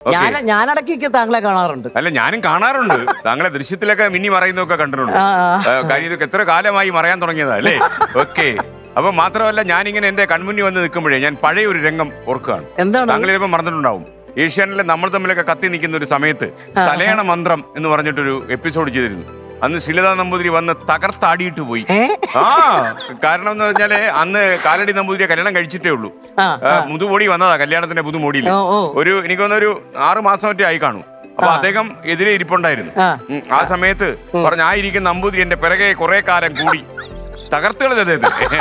ഞാൻ ഞാനടക്കൊക്കെ താങ്കളെ കാണാറുണ്ട് അല്ല ഞാനും കാണാറുണ്ട് താങ്കളെ ദൃശ്യത്തിലൊക്കെ മിന്നി മറയുന്നതൊക്കെ കണ്ടിട്ടുണ്ട് ആ, ആ. ആ, കാര്യം ഇതൊക്കെ എത്ര കാലമായി മറയാൻ തുടങ്ങിയതാ അല്ലേ ഓക്കെ അപ്പൊ മാത്രമല്ല ഞാനിങ്ങനെ എന്റെ കൺമുന്നിൽ വന്ന് നിൽക്കുമ്പോഴേ ഞാൻ പഴയ ഒരു രംഗം ഓർക്കുകയാണ് എന്താണ് താങ്കൾ ചിലപ്പോൾ മറന്നിട്ടുണ്ടാവും ഏഷ്യാനിലെ നമ്മൾ തമ്മിലൊക്കെ കത്തി നിൽക്കുന്ന ഒരു സമയത്ത് തലയണ മന്ത്രം എന്ന് പറഞ്ഞിട്ടൊരു എപ്പിസോഡ് ചെയ്തിരുന്നു അന്ന് ശിലതാ നമ്പൂതിരി വന്ന് തകർത്താടിയിട്ട് പോയി ഏ ആ കാരണം എന്ന് പറഞ്ഞാല് അന്ന് കാലടി നമ്പൂതിരിയെ കല്യാണം കഴിച്ചിട്ടേ ഉള്ളൂ ആ ആ, മുതുമോടി വന്നതാ കല്യാണത്തിന്റെ പുതുമോടിയിൽ ഓ ഓ ഒരു എനിക്ക് തോന്നുന്ന ഒരു ആറ് മാസം മറ്റേ ആയി കാണും അപ്പൊ അദ്ദേഹം എതിരെ ഇരിപ്പുണ്ടായിരുന്നു ആ ഉം, ആ സമയത്ത് പറഞ്ഞ ആ ഇരിക്കുന്ന നമ്പൂതിരി എന്റെ പിറകെ കുറെ കാലം കൂടി തകർത്തുകളത് അദ്ദേഹത്തെ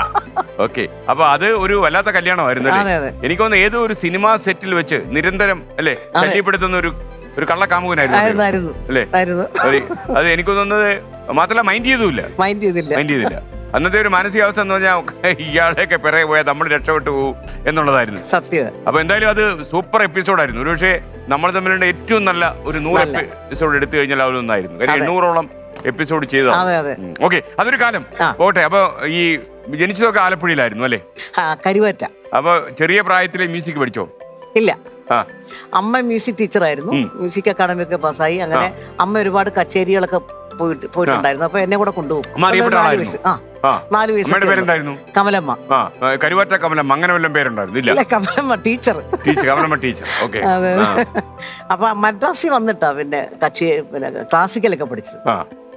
ഓക്കെ അപ്പൊ അത് ഒരു വല്ലാത്ത കല്യാണമായിരുന്നു അതെ, അല്ലേ അതെ. എനിക്ക് തോന്നുന്നു ഏതോ ഒരു സിനിമാ സെറ്റിൽ വെച്ച് നിരന്തരം അല്ലേ ശല്യപ്പെടുത്തുന്ന ഒരു ഒരു കള്ളക്കാമുകനായിരുന്നു ആയിരുന്നു അദ്ദേഹം. ആയിരുന്നു അല്ലേ ആയിരുന്നു അത് അത് എനിക്ക് തോന്നുന്നത് മാത്രമല്ല മൈൻഡ് ചെയ്തുമില്ല മൈൻഡ് ചെയ്തില്ല മൈൻഡ് ചെയ്തില്ല അന്നത്തെ ഒരു മാനസികാവസ്ഥ എന്ന് പറഞ്ഞാൽ ഇയാളെയൊക്കെ പിറകെ പോയാൽ നമ്മൾ രക്ഷപ്പെട്ടു പോകും എന്നുള്ളതായിരുന്നു സത്യം അപ്പൊ എന്തായാലും അത് സൂപ്പർ എപ്പിസോഡായിരുന്നു ഒരു പക്ഷേ നമ്മൾ തമ്മിലുള്ള ഏറ്റവും നല്ല ഒരു നൂറ് നല്ല. എപ്പിസോഡ് എടുത്തു കഴിഞ്ഞാൽ അതൊന്നായിരുന്നു കാര്യം എണ്ണൂറോളം എപ്പിസോഡ് ചെയ്തതാണ് അതെ അതെ ഓക്കെ അതൊരു കാലം ആ. പോട്ടെ അപ്പൊ ഈ ജനിച്ചതൊക്കെ ആലപ്പുഴയിലായിരുന്നു അല്ലേ ആ കരുവാറ്റ അപ്പൊ ചെറിയ പ്രായത്തിലെ മ്യൂസിക് പഠിച്ചോ ഇല്ല ആ അമ്മ മ്യൂസിക് ടീച്ചറായിരുന്നു മ്യൂസിക് അക്കാഡമി ഒക്കെ പാസ്സായി അങ്ങനെ അമ്മ ഒരുപാട് കച്ചേരികളൊക്കെ പോയിട്ട് പോയിട്ടുണ്ടായിരുന്നു അപ്പൊ എന്നെ കൂടെ കൊണ്ടുപോകും അമ്മ അറിയപ്പെട്ട നാല് ആളായിരുന്നു? വയസ്സ് ആ ആ നാല് വയസ്സ് അമ്മയുടെ പേരെന്തായിരുന്നു കമലമ്മ ആ ആ, കരുവാറ്റ കമലം അങ്ങനെ വല്ലതും പേരുണ്ടായിരുന്നു ഇല്ല അല്ല Kamalamma teacher teacher Kamalamma teacher okay അതെ അപ്പൊ മദ്രാസിൽ വന്നിട്ടാ പിന്നെ കച്ചേ പിന്നെ ക്ലാസിക്കലൊക്കെ പഠിച്ചത് ആ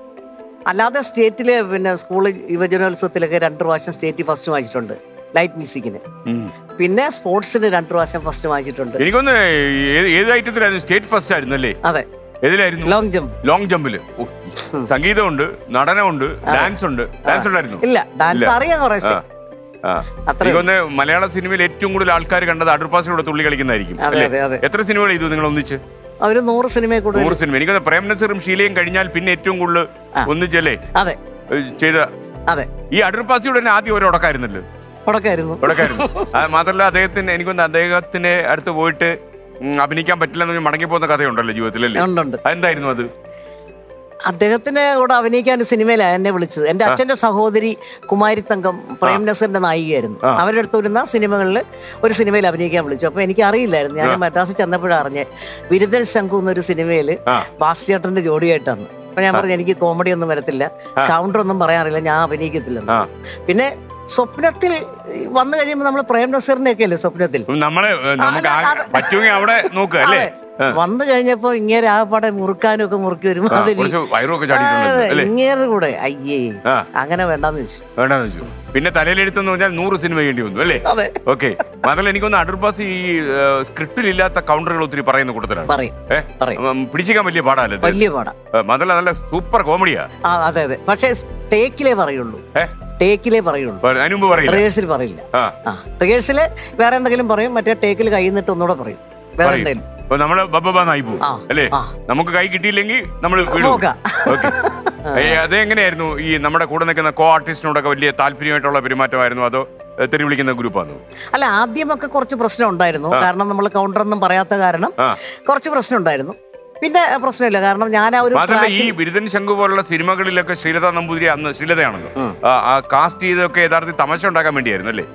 അല്ലാതെ സ്റ്റേറ്റില് പിന്നെ സ്കൂൾ യുവജനോത്സവത്തിലൊക്കെ രണ്ട് പ്രാവശ്യം സ്റ്റേറ്റ് ഫസ്റ്റ് വാങ്ങിച്ചിട്ടുണ്ട് ലൈറ്റ് മ്യൂസിക്കിന് ഉം. പിന്നെ സ്പോർട്സിന് രണ്ട് പ്രാവശ്യം ഫസ്റ്റ് വാങ്ങിച്ചിട്ടുണ്ട് എനിക്കൊന്ന് ഏത് ഏത് ഐറ്റത്തിലായിരുന്നു സ്റ്റേറ്റ് ഫസ്റ്റ് ആയിരുന്നു അല്ലേ അതെ ഏതിലായിരുന്നു ലോങ് ജമ്പ് ലോങ് ജമ്പില് ഓ, സംഗീതമുണ്ട് നടനമുണ്ട് ഡാൻസ് ഉണ്ട് ഡാൻസ് ഉണ്ടായിരുന്നു ഇല്ല ഡാൻസ് ഇല്ല. അറിയാം കുറേ ആ, ആ. അത്രേ എനിക്കൊന്ന് മലയാള സിനിമയിൽ ഏറ്റവും കൂടുതൽ ആൾക്കാർ കണ്ടത് അടൂർപ്പാസിലൂടെ തുള്ളി കളിക്കുന്നതായിരിക്കും അതെ അല്ലേ അതെ അതെ എത്ര സിനിമകൾ ചെയ്തു നിങ്ങൾ ഒന്നിച്ച് അവര് നൂറ് സിനിമയെ കൂടുതൽ നൂറ് സിനിമ എനിക്കൊന്ന് പ്രേം നസീറും ഷീലയും കഴിഞ്ഞാൽ പിന്നെ ഏറ്റവും കൂടുതൽ ആ. ഒന്നിച്ചല്ലേ അതെ ഏഹ്, ചെയ്ത അതെ ഈ അടൂർപ്പാസിയുടെ തന്നെ ആദ്യം ഒരു ഉടക്കായിരുന്നല്ലോ ഉടക്കായിരുന്നു ഉടക്കായിരുന്നു അത് മാത്രമല്ല അദ്ദേഹത്തിന് എനിക്കൊന്ന് അദ്ദേഹത്തിന് അടുത്ത് പോയിട്ട് ഉം, അഭിനയിക്കാൻ പറ്റില്ലെന്ന് മടങ്ങി പോകുന്ന കഥയുണ്ടല്ലോ ജീവിതത്തിലല്ലേ ഉണ്ടുണ്ട് അതെന്തായിരുന്നു അത് അദ്ദേഹത്തിന് കൂടെ അഭിനയിക്കാൻ ഒരു സിനിമയിലാണ് എന്നെ വിളിച്ചത് എന്റെ അച്ഛന്റെ സഹോദരി കുമാരിത്തങ്കം പ്രേം നസറിന്റെ നായികയായിരുന്നു അവരുടെ അടുത്ത് വരുന്ന സിനിമകളിൽ ഒരു സിനിമയിൽ അഭിനയിക്കാൻ വിളിച്ചു അപ്പൊ എനിക്ക് അറിയില്ലായിരുന്നു ഞാൻ മദ്രാസിൽ ചെന്നപ്പോഴാണ് അറിഞ്ഞത് വിരുദ്ധൻ ശംഖു എന്നൊരു സിനിമയിൽ ആ. ബാസ്ചേട്ടന്റെ ജോഡിയായിട്ടാണ് അപ്പൊ ഞാൻ പറഞ്ഞു എനിക്ക് കോമഡി ഒന്നും വരത്തില്ല കൗണ്ടർ ഒന്നും പറയാറില്ല ഞാൻ അഭിനയിക്കത്തില്ലെന്ന് ആ പിന്നെ സ്വപ്നത്തിൽ വന്നു കഴിയുമ്പോൾ നമ്മൾ പ്രേം നസീറിനെ ഒക്കെ അല്ലേ സ്വപ്നത്തിൽ നമ്മള് ഏഹ്, നമുക്ക് ആ, ആ- അത് പറ്റുമെങ്കിൽ അവിടെ നോക്കുക അല്ലേ അതെ. വന്നു കഴിഞ്ഞപ്പോ ഇങ്ങനെ ആ പടം മുറുക്കാനും ഒക്കെ മുറുക്കി ആ, ഒരുമാതിരി കുറച്ച് വയറൊക്കെ ചാടിയിട്ടുണ്ട് അല്ലേ ഇങ്ങേറെ കൂടെ അയ്യേ ആ. അങ്ങനെ വേണ്ടെന്ന് വെച്ചു വേണ്ടെന്ന് വെച്ചു പിന്നെ തലയിലെടുത്തെന്ന് പറഞ്ഞാൽ നൂറ് സിനിമ ചെയ്യേണ്ടി വന്നു അല്ലേ അതെ ഓക്കെ മാത്രമല്ല എനിക്കൊന്ന് അടൂർപ്പാസ് ഈ സ്ക്രിപ്റ്റിൽ ഇല്ലാത്ത കൗണ്ടറുകൾ ഒത്തിരി പറയുന്ന കൂട്ടത്തിലാണ് പറയും ഏ പറയും ഉം, പിടിച്ചിരിക്കാൻ വലിയ പാടാല്ലേ ഇത്? വലിയ പാടാ ഏ, മാത്രമല്ല നല്ല സൂപ്പർ കോമഡിയാ ആ അതെ അതെ പക്ഷെ ടേക്കിലേ പറയുള്ളൂ ഏ ടേക്കിലേ പറയുള്ളൂ പ- അതിന് മുമ്പ് പറയില്ല റിഹേഴ്സൽ പറയില്ല ആ ആ റിഹേഴ്സൽ വേറെ എന്തെങ്കിലും പറയും മറ്റേ ടേക്കിൽ കൈ നിന്നിട്ട് ഒന്നുകൂടെ പറയും വേറെ പറയും. എന്തെങ്കിലും അപ്പൊ നമ്മള് ബബ്ബാന്നായി പോകും ആ, അല്ലേ ആ. നമുക്ക് കൈ കിട്ടിയില്ലെങ്കിൽ നമ്മൾ വീഴും നോക്കാം. ഓക്കെ അതെങ്ങനെയായിരുന്നു ഈ നമ്മുടെ കൂടെ നിൽക്കുന്ന കോ ആർട്ടിസ്റ്റിനോടൊക്കെ വലിയ താല്പര്യമായിട്ടുള്ള പെരുമാറ്റമായിരുന്നു അതോ ഏ, തെറി വിളിക്കുന്ന ഗ്രൂപ്പാണോ അല്ല ആദ്യമൊക്കെ കുറച്ച് പ്രശ്നം ഉണ്ടായിരുന്നു കാരണം നമ്മൾ കൗണ്ടർ ഒന്നും പറയാത്ത കാരണം ആ. കുറച്ച് പ്രശ്നം ഉണ്ടായിരുന്നു പിന്നെ പ്രശ്നമില്ല കാരണം ഞാൻ ആ ഒരു മാത്രമല്ല ഈ track- ബിരുദൻ ശംഖു പോലുള്ള സിനിമകളിലൊക്കെ ശ്രീലത നമ്പൂതിരി അന്ന് ശ്രീലതയാണല്ലോ ആ, ആ കാസ്റ്റ് ചെയ്തൊക്കെ യഥാർത്ഥത്തിൽ തമാശ ഉണ്ടാക്കാൻ വേണ്ടിയായിരുന്നു അല്ലേ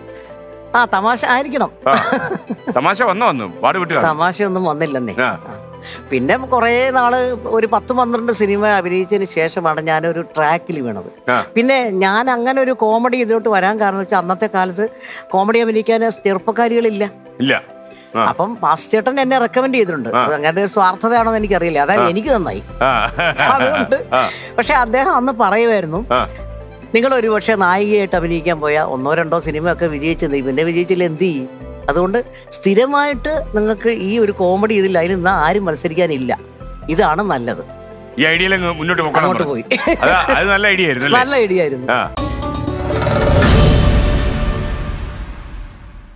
ആ തമാശ ആയിരിക്കണം ആ തമാശ വന്നോ വന്നു പാട് വിട്ട് കാണും. തമാശയൊന്നും വന്നില്ലെന്നേ ആ. ആ. പിന്നെ കുറേ നാള് ഒരു പത്ത് പന്ത്രണ്ട് സിനിമ അഭിനയിച്ചതിന് ശേഷമാണ് ഞാനൊരു ട്രാക്കിൽ വീണത് ആ. പിന്നെ ഞാൻ അങ്ങനെ ഒരു കോമഡി ഇതിലോട്ട് വരാൻ കാരണം വെച്ചാൽ അന്നത്തെ കാലത്ത് കോമഡി അഭിനയിക്കാൻ ചെറുപ്പക്കാരികളില്ല ഇല്ല ആ. അപ്പം പാസ്ചേട്ടൻ എന്നെ റെക്കമെൻഡ് ചെയ്തിട്ടുണ്ട് അത് അങ്ങനെ ഒരു സ്വാർത്ഥതയാണോ എന്ന് എനിക്കറിയില്ല അതായത് എനിക്ക് നന്നായി ആ. അതുകൊണ്ട് ആ. പക്ഷെ അദ്ദേഹം അന്ന് പറയുമായിരുന്നു ആ. നിങ്ങൾ ഒരു പക്ഷേ നായികയായിട്ട് അഭിനയിക്കാൻ പോയാൽ ഒന്നോ രണ്ടോ സിനിമയൊക്കെ വിജയിച്ചെന്ന് പിന്നെ വിജയിച്ചില്ല എന്ത് ചെയ്യും അതുകൊണ്ട് സ്ഥിരമായിട്ട് നിങ്ങൾക്ക് ഈ ഒരു കോമഡി ഇതിൽ അതിൽ നിന്ന് ആരും മത്സരിക്കാനില്ല ഇതാണ് നല്ലത് ഈ ഐഡിയയിൽ മുന്നോട്ട് പോക്കണം അങ്ങോട്ട് പോയി അത് അത് നല്ല ഐഡിയ ആയിരുന്നു അല്ലേ നല്ല ഐഡിയ ആയിരുന്നു ആ